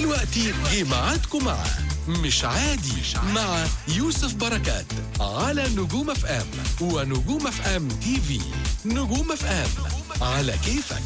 دلوقتي جه ميعادكم مع مش عادي مع يوسف بركات على نجوم اف ام ونجوم اف ام تي في نجوم اف ام على كيفك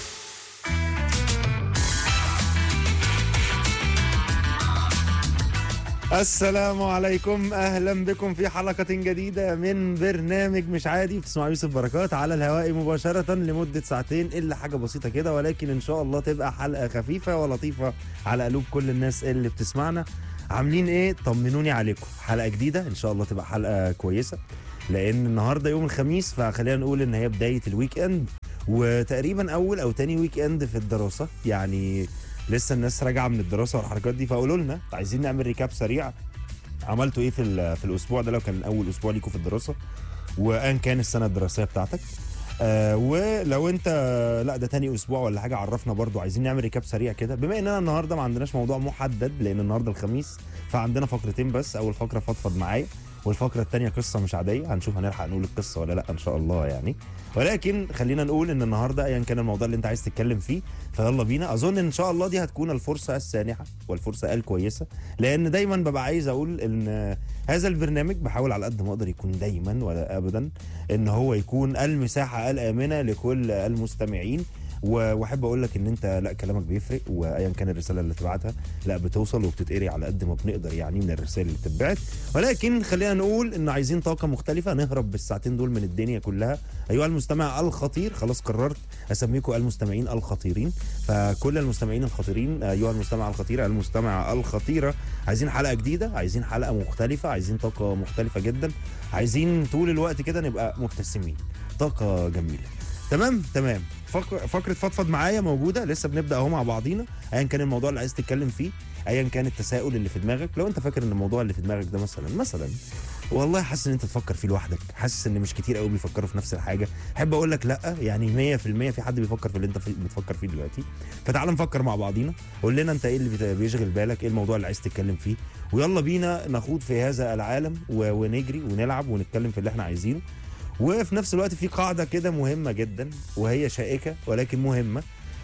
السلام عليكم اهلا بكم في حلقه جديده من برنامج مش عادي بتسمع يوسف بركات على الهواء مباشره لمده ساعتين الا حاجه بسيطه كده ولكن ان شاء الله تبقى حلقه خفيفه ولطيفه على قلوب كل الناس اللي بتسمعنا عاملين ايه طمنوني عليكم حلقه جديده ان شاء الله تبقى حلقه كويسه لان النهارده يوم الخميس فخلينا نقول ان هي بدايه الويك اند وتقريبا اول او تاني ويك اند في الدراسه يعني لسه الناس راجعه من الدراسه والحركات دي فقولوا لنا عايزين نعمل ريكاب سريع عملتوا ايه في ال- في الاسبوع ده لو كان اول اسبوع ليكم في الدراسه وان كان السنه الدراسيه بتاعتك آه ولو انت لا ده تاني اسبوع ولا حاجه عرفنا برضو عايزين نعمل ريكاب سريع كده بما اننا النهارده ما عندناش موضوع محدد لان النهارده الخميس فعندنا فقرتين بس اول فقره فضفض معايا والفقره الثانيه قصه مش عاديه هنشوف هنلحق نقول القصه ولا لا ان شاء الله يعني ولكن خلينا نقول ان النهارده ايا كان الموضوع اللي انت عايز تتكلم فيه فيلا بينا اظن ان شاء الله دي هتكون الفرصه السانحه والفرصه الكويسه لان دايما ببقى عايز اقول ان هذا البرنامج بحاول على قد ما اقدر يكون دايما ولا ابدا ان هو يكون المساحه الامنه لكل المستمعين و- واحب اقول لك ان انت لا كلامك بيفرق وايا كان الرساله اللي تبعتها لا بتوصل وبتتقري على قد ما بنقدر يعني من الرسائل اللي بتتبعت ولكن خلينا نقول ان عايزين طاقه مختلفه نهرب بالساعتين دول من الدنيا كلها ايها المستمع الخطير خلاص قررت اسميكم المستمعين الخطيرين فكل المستمعين الخطيرين ايها المستمع الخطير المستمعه الخطيره عايزين حلقه جديده عايزين حلقه مختلفه عايزين طاقه مختلفه جدا عايزين طول الوقت كده نبقى مبتسمين طاقه جميله تمام تمام فق- فقره فضفض معايا موجوده لسه بنبدا اهو مع بعضينا ايا كان الموضوع اللي عايز تتكلم فيه ايا كان التساؤل اللي في دماغك لو انت فاكر ان الموضوع اللي في دماغك ده مثلا مثلا والله حاسس ان انت تفكر فيه لوحدك حاسس ان مش كتير قوي بيفكروا في نفس الحاجه احب اقول لك لا يعني 100% في حد بيفكر في اللي انت في بتفكر فيه دلوقتي فتعال نفكر مع بعضينا قول لنا انت ايه اللي بت- بيشغل بالك ايه الموضوع اللي عايز تتكلم فيه ويلا بينا نخوض في هذا العالم و- ونجري ونلعب ونتكلم في اللي احنا عايزينه وفي نفس الوقت في قاعده كده مهمه جدا وهي شائكه ولكن مهمه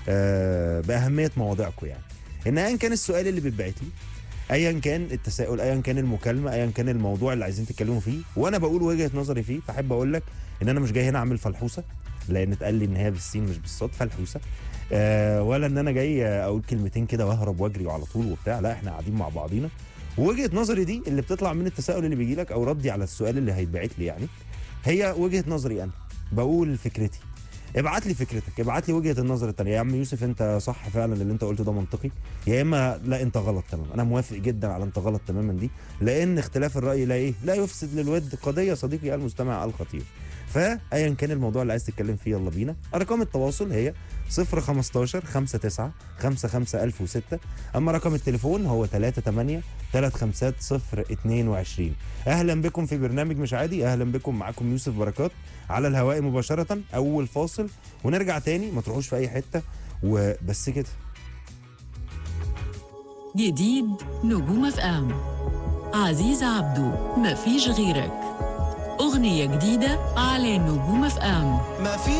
آه باهميه مواضيعكم يعني ان ايا كان السؤال اللي بيتبعت لي ايا كان التساؤل ايا كان المكالمه ايا كان الموضوع اللي عايزين تتكلموا فيه وانا بقول وجهه نظري فيه فاحب اقول لك ان انا مش جاي هنا اعمل فلحوسه لان اتقال لي ان هي بالسين مش بالصاد فلحوسه آه ولا ان انا جاي اقول كلمتين كده واهرب واجري على طول وبتاع لا احنا قاعدين مع بعضينا ووجهه نظري دي اللي بتطلع من التساؤل اللي بيجي لك او ردي على السؤال اللي هيتبعت لي يعني هي وجهه نظري انا بقول فكرتي ابعت لي فكرتك ابعت لي وجهه النظر الثانيه يا عم يوسف انت صح فعلا اللي انت قلته ده منطقي يا اما لا انت غلط تماما انا موافق جدا على انت غلط تماما دي لان اختلاف الراي لا ايه لا يفسد للود قضيه صديقي المستمع الخطير فايا كان الموضوع اللي عايز تتكلم فيه يلا بينا ارقام التواصل هي 015 59 55006 اما رقم التليفون هو 38 350 اهلا بكم في برنامج مش عادي اهلا بكم معاكم يوسف بركات على الهواء مباشره اول فاصل ونرجع تاني ما تروحوش في اي حته وبس كده جديد نجوم اف ام عزيز عبدو مفيش غيرك أغنية جديدة على نجوم اف ام ما في